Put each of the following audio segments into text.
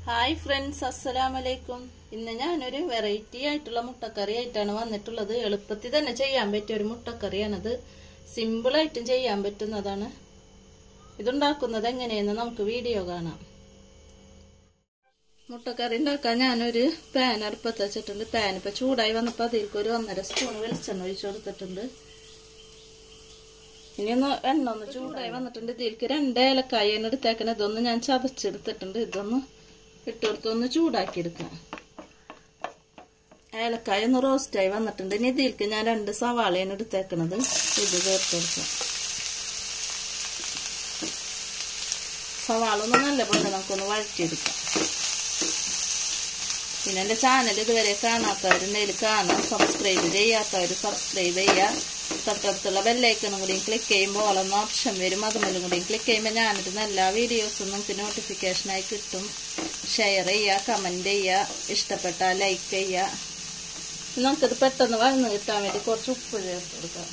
hi friends അസ്സലാമലൈക്കും ഇന്ന് ഞാനൊരു വെറൈറ്റി ആയിട്ടുള്ള മുട്ടക്കറി ആയിട്ടാണ് വന്നിട്ടുള്ളത് എളുപ്പത്തിൽ തന്നെ ചെയ്യാൻ പറ്റിയ ഒരു മുട്ടക്കറിയാണിത് സിമ്പിളായിട്ടും ചെയ്യാൻ പറ്റുന്നതാണ് ഇതുണ്ടാക്കുന്നത് എങ്ങനെയെന്ന് നമുക്ക് വീഡിയോ കാണാം മുട്ടക്കറി ഉണ്ടാക്കാൻ ഞാനൊരു പാൻ അടുപ്പത്ത് വെച്ചിട്ടുണ്ട് പാൻ ഇപ്പൊ ചൂടായി വന്നപ്പോൾ അതിലേക്ക് ഒരു ഒന്നര സ്പൂൺ വെളിച്ചെണ്ണ ഒഴിച്ചു കൊടുത്തിട്ടുണ്ട് ഇനി ഒന്ന് എണ്ണ ഒന്ന് ചൂടായി വന്നിട്ടുണ്ട് ഇതിലേക്ക് രണ്ട് ഏലക്കായാണ് എടുത്തേക്കണത് ഇതൊന്ന് ഞാൻ ചതച്ചെടുത്തിട്ടുണ്ട് ഇതൊന്ന് ഇട്ടുകൊടുത്ത് ഒന്ന് ചൂടാക്കി എടുക്കാം ഏലക്കായ ഒന്ന് റോസ്റ്റായി വന്നിട്ടുണ്ട് ഇനി ഇതിലേക്ക് ഞാൻ രണ്ട് സവാളയാണ് എടുത്തേക്കണത് ഇത് ചേർത്ത് കൊടുക്കാം സവാള ഒന്ന് നല്ലപോലെ നമുക്കൊന്ന് വഴറ്റിയെടുക്കാം പിന്നെ എൻ്റെ ചാനൽ ഇതുവരെ കാണാത്തവരുണ്ടെങ്കിൽ കാണാം സബ്സ്ക്രൈബ് ചെയ്യാത്തവർ സബ്സ്ക്രൈബ് ചെയ്യുക തൊട്ടടുത്തുള്ള ബെല്ലൈക്കണും കൂടിയും ക്ലിക്ക് ചെയ്യുമ്പോൾ ഓളൊന്ന് ഓപ്ഷൻ വരും അതുമല്ലും കൂടിയും ക്ലിക്ക് ചെയ്യുമ്പോൾ ഞാനിടുന്ന എല്ലാ വീഡിയോസും നമുക്ക് നോട്ടിഫിക്കേഷനായി കിട്ടും ഷെയർ ചെയ്യുക കമൻറ്റ് ചെയ്യുക ഇഷ്ടപ്പെട്ടാൽ ലൈക്ക് ചെയ്യുക നമുക്കിത് പെട്ടെന്ന് വഴന്ന് കിട്ടാൻ വേണ്ടി കുറച്ച് ഉപ്പ് ചേർത്ത് കൊടുക്കാം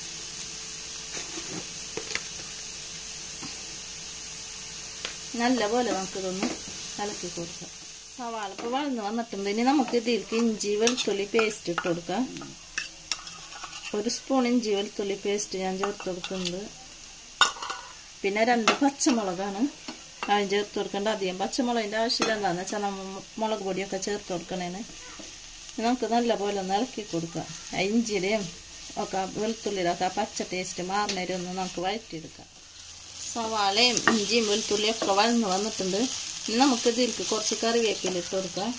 നല്ലപോലെ നമുക്കിതൊന്ന് ഇളക്കി കൊടുക്കാം സവാള ഇപ്പോൾ വഴന്ന് വന്നിട്ടുണ്ട് ഇനി നമുക്ക് ഇതിലേക്ക് ഇഞ്ചി വെളുത്തുള്ളി പേസ്റ്റ് ഇട്ട് കൊടുക്കാം ഒരു സ്പൂൺ ഇഞ്ചി വെളുത്തുള്ളി പേസ്റ്റ് ഞാൻ ചേർത്ത് കൊടുക്കുന്നുണ്ട് പിന്നെ രണ്ട് പച്ചമുളകാണ് അതിന് ചേർത്ത് കൊടുക്കേണ്ട അധികം പച്ചമുളകിൻ്റെ ആവശ്യമില്ല എന്താണെന്ന് വെച്ചാൽ നമ്മൾ മുളക് പൊടിയൊക്കെ ചേർത്ത് കൊടുക്കണേന് നമുക്ക് നല്ലപോലെ ഒന്ന് ഇളക്കി കൊടുക്കാം ഇഞ്ചിയുടെയും ഒക്കെ വെളുത്തുള്ളിയുടെ ഒക്കെ പച്ച ടേസ്റ്റ് മാറുന്നവരെ ഒന്ന് നമുക്ക് വഴറ്റിയെടുക്കാം സവാളയും ഇഞ്ചിയും വെളുത്തുള്ളിയും ഒക്കെ വഴന്ന് വന്നിട്ടുണ്ട് ഇനി നമുക്ക് ഇതിലേക്ക് കുറച്ച് കറിവേപ്പില ഇട്ട് കൊടുക്കാം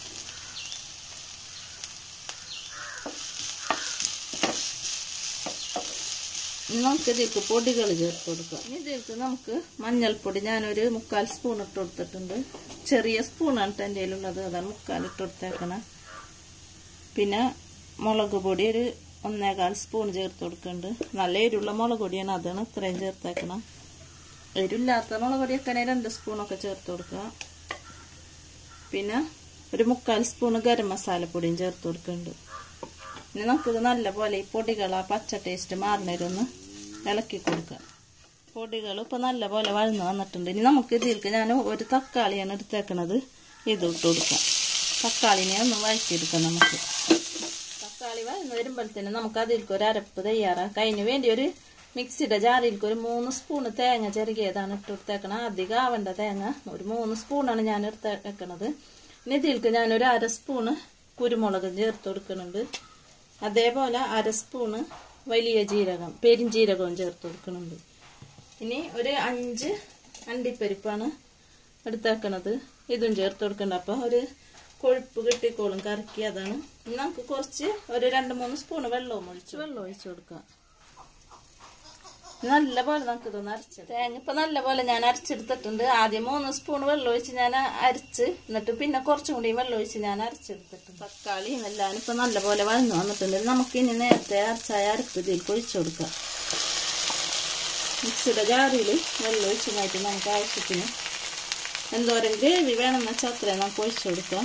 ഇനി നമുക്ക് ഇതിലേക്ക് പൊടികൾ ചേർത്ത് കൊടുക്കാം ഇനി ഇതിലേക്ക് നമുക്ക് മഞ്ഞൾപ്പൊടി ഞാനൊരു മുക്കാൽ സ്പൂൺ ഇട്ട് കൊടുത്തിട്ടുണ്ട് ചെറിയ സ്പൂണാണ് എൻ്റെ കയ്യിലുള്ളത് അതാണ് മുക്കാൽ ഇട്ട് കൊടുത്തേക്കണം പിന്നെ മുളക് പൊടി ഒരു ഒന്നേകാൽ സ്പൂൺ ചേർത്ത് കൊടുക്കുന്നുണ്ട് നല്ല എരിവുള്ള മുളക് പൊടിയാണ് അതാണ് ഇത്രയും ചേർത്തേക്കണം എരിവില്ലാത്ത മുളക് പൊടിയൊക്കെ രണ്ട് സ്പൂണൊക്കെ ചേർത്ത് കൊടുക്കുക പിന്നെ ഒരു മുക്കാൽ സ്പൂൺ ഗരം മസാലപ്പൊടിയും ചേർത്ത് കൊടുക്കുന്നുണ്ട് ഇനി നമുക്കിത് നല്ലപോലെ ഈ പൊടികൾ ആ പച്ച ടേസ്റ്റ് മാറുന്നവരൊന്ന് ഇളക്കി കൊടുക്കുക പൊടികൾ ഇപ്പോൾ നല്ലപോലെ വഴന്ന് വന്നിട്ടുണ്ട് ഇനി നമുക്ക് ഇതിലേക്ക് ഞാൻ ഒരു തക്കാളിയാണ് എടുത്തേക്കണത് ഇത് ഇട്ട് കൊടുക്കാം തക്കാളിനെ ഒന്ന് വഴറ്റിയെടുക്കാം നമുക്ക് തക്കാളി വഴന്ന് വരുമ്പോഴത്തേന് നമുക്ക് അതിലേക്ക് ഒരു അരപ്പ് തയ്യാറാക്കാം അതിന് വേണ്ടി ഒരു മിക്സിയുടെ ജാറിലേക്ക് ഒരു മൂന്ന് സ്പൂണ് തേങ്ങ ചെറുകിയതാണ് ഇട്ട് കൊടുത്തേക്കണം അധികം ആവേണ്ട തേങ്ങ ഒരു മൂന്ന് സ്പൂണാണ് ഞാൻ എടുത്തേക്കണത് ഇനി ഇതിലേക്ക് ഞാനൊരു അര സ്പൂണ് കുരുമുളക് ചേർത്ത് കൊടുക്കുന്നുണ്ട് അതേപോലെ അര സ്പൂണ് വലിയ ജീരകം പെരിഞ്ജീരകവും ചേർത്ത് കൊടുക്കുന്നുണ്ട് ഇനി ഒരു അഞ്ച് അണ്ടിപ്പരിപ്പാണ് എടുത്തേക്കണത് ഇതും ചേർത്ത് കൊടുക്കണ്ട അപ്പോൾ ഒരു കൊഴുപ്പ് കിട്ടിക്കോളും കറക്കി അതാണ് നമുക്ക് കുറച്ച് ഒരു രണ്ട് മൂന്ന് സ്പൂണ് വെള്ളവും ഒഴിച്ച് വെള്ളം ഒഴിച്ചു കൊടുക്കാം നല്ല പോലെ നമുക്ക് ഇതൊന്ന് അരച്ചത് തേങ്ങ ഇപ്പൊ നല്ല പോലെ ഞാൻ അരച്ചെടുത്തിട്ടുണ്ട് ആദ്യം മൂന്ന് സ്പൂൺ വെള്ളം ഒഴിച്ച് ഞാൻ അരച്ച് എന്നിട്ട് പിന്നെ കുറച്ചും കൂടി വെള്ളം ഒഴിച്ച് ഞാൻ അരച്ചെടുത്തിട്ടുണ്ട് തക്കാളിയും എല്ലാം ഇപ്പൊ നല്ല പോലെ വഴന്നു വന്നിട്ടുണ്ട് നമുക്ക് ഇനി നേരത്തെ അരച്ചായ അരപ്പ് ഇതിലേക്ക് ഒഴിച്ചു കൊടുക്കാം മിക്സിയുടെ ജാറിൽ വെള്ളം ഒഴിച്ചതായിട്ട് നമുക്ക് ആവശ്യത്തിന് എന്തോരം ഗ്രേവി വേണമെന്ന് വെച്ചാൽ അത്രയും നമുക്ക് ഒഴിച്ചു കൊടുക്കാം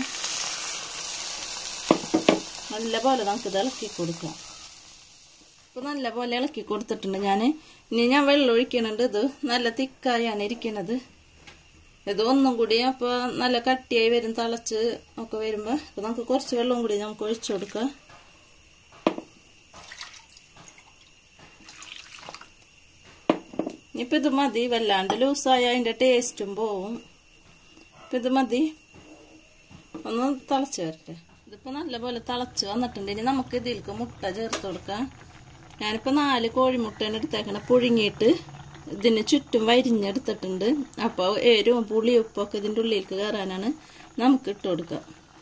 നല്ല പോലെ നമുക്കിത് ഇളക്കി കൊടുക്കാം ഇപ്പൊ നല്ല പോലെ ഇളക്കി കൊടുത്തിട്ടുണ്ട് ഞാൻ ഇനി ഞാൻ വെള്ളം ഒഴിക്കണുണ്ട് ഇത് നല്ല തിക്കായാണ് ഇരിക്കണത് ഇത് ഒന്നും കൂടി അപ്പോൾ നല്ല കട്ടിയായി വരും തിളച്ച് ഒക്കെ വരുമ്പോൾ ഇപ്പം നമുക്ക് കുറച്ച് വെള്ളം കൂടി നമുക്ക് ഒഴിച്ചു കൊടുക്കാം ഇപ്പം ഇത് മതി വല്ലാണ്ട് ലൂസായ അതിൻ്റെ ടേസ്റ്റും പോവും ഇപ്പം ഇത് മതി ഒന്ന് തിളച്ച് വരട്ടെ ഇതിപ്പോൾ നല്ലപോലെ തിളച്ച് വന്നിട്ടുണ്ട് ഇനി നമുക്ക് ഇതിലേക്ക് മുട്ട ചേർത്ത് കൊടുക്കാം ഞാനിപ്പോൾ നാല് കോഴിമുട്ടയാണ് എടുത്തേക്കണം പുഴുങ്ങിയിട്ട് ഇതിന് ചുറ്റും വരിഞ്ഞെടുത്തിട്ടുണ്ട് അപ്പോൾ എരിവും പുളിയും ഉപ്പൊക്കെ ഇതിൻ്റെ ഉള്ളിലേക്ക് കയറാനാണ് നമുക്ക് ഇട്ട് കൊടുക്കുക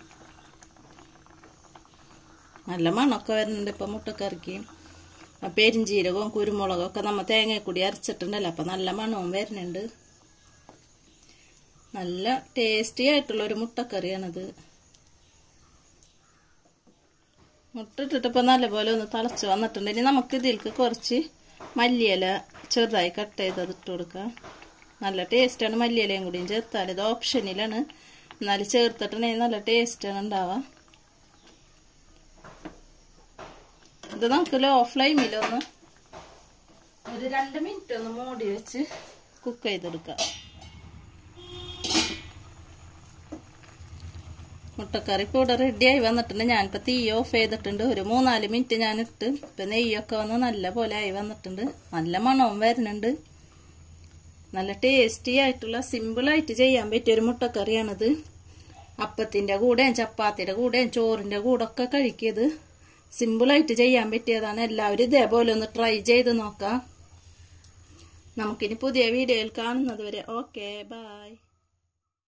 നല്ല മണമൊക്കെ വരുന്നുണ്ട് ഇപ്പം മുട്ടക്കറിക്ക് പെരിഞ്ചീരകവും കുരുമുളകും ഒക്കെ നമ്മൾ തേങ്ങ അരച്ചിട്ടുണ്ടല്ലോ അപ്പം നല്ല മണവും വരുന്നുണ്ട് നല്ല ടേസ്റ്റി ആയിട്ടുള്ളൊരു മുട്ടക്കറിയാണത് മുട്ട ഇട്ടിട്ടിപ്പോൾ നല്ലപോലെ ഒന്ന് തിളച്ച് വന്നിട്ടുണ്ട് ഇനി നമുക്ക് ഇതിലേക്ക് കുറച്ച് മല്ലിയില ചെറുതായി കട്ട് ചെയ്തത് ഇട്ട് കൊടുക്കാം നല്ല ടേസ്റ്റാണ് മല്ലിയിലയും കൂടിയും ചേർത്താൽ ഇത് ഓപ്ഷനിലാണ് എന്നാലും ചേർത്തിട്ടുണ്ടെങ്കിൽ നല്ല ടേസ്റ്റാണ് ഉണ്ടാവുക ഇത് നമുക്ക് ലോ ഫ്ലെയിമിലൊന്ന് ഒരു രണ്ട് മിനിറ്റ് ഒന്ന് മൂടി വെച്ച് കുക്ക് ചെയ്തെടുക്കാം മുട്ടക്കറി ഇപ്പോൾ ഇവിടെ റെഡിയായി വന്നിട്ടുണ്ട് ഞാനിപ്പോൾ തീ ഓഫ് ചെയ്തിട്ടുണ്ട് ഒരു മൂന്നാല് മിനിറ്റ് ഞാൻ ഇട്ട് ഇപ്പം നെയ്യൊക്കെ വന്ന് നല്ല പോലെ ആയി വന്നിട്ടുണ്ട് നല്ല മണവും വരുന്നുണ്ട് നല്ല ടേസ്റ്റി ആയിട്ടുള്ള സിമ്പിളായിട്ട് ചെയ്യാൻ പറ്റിയ ഒരു മുട്ടക്കറിയാണിത് അപ്പത്തിൻ്റെ കൂടെയും ചപ്പാത്തിയുടെ കൂടെയും ചോറിൻ്റെ കൂടെ ഒക്കെ കഴിക്കിയത് സിമ്പിളായിട്ട് ചെയ്യാൻ പറ്റിയതാണ് എല്ലാവരും ഇതേപോലെ ഒന്ന് ട്രൈ ചെയ്ത് നോക്കാം നമുക്കിനി പുതിയ വീഡിയോയിൽ കാണുന്നത് വരെ ഓക്കെ ബായ്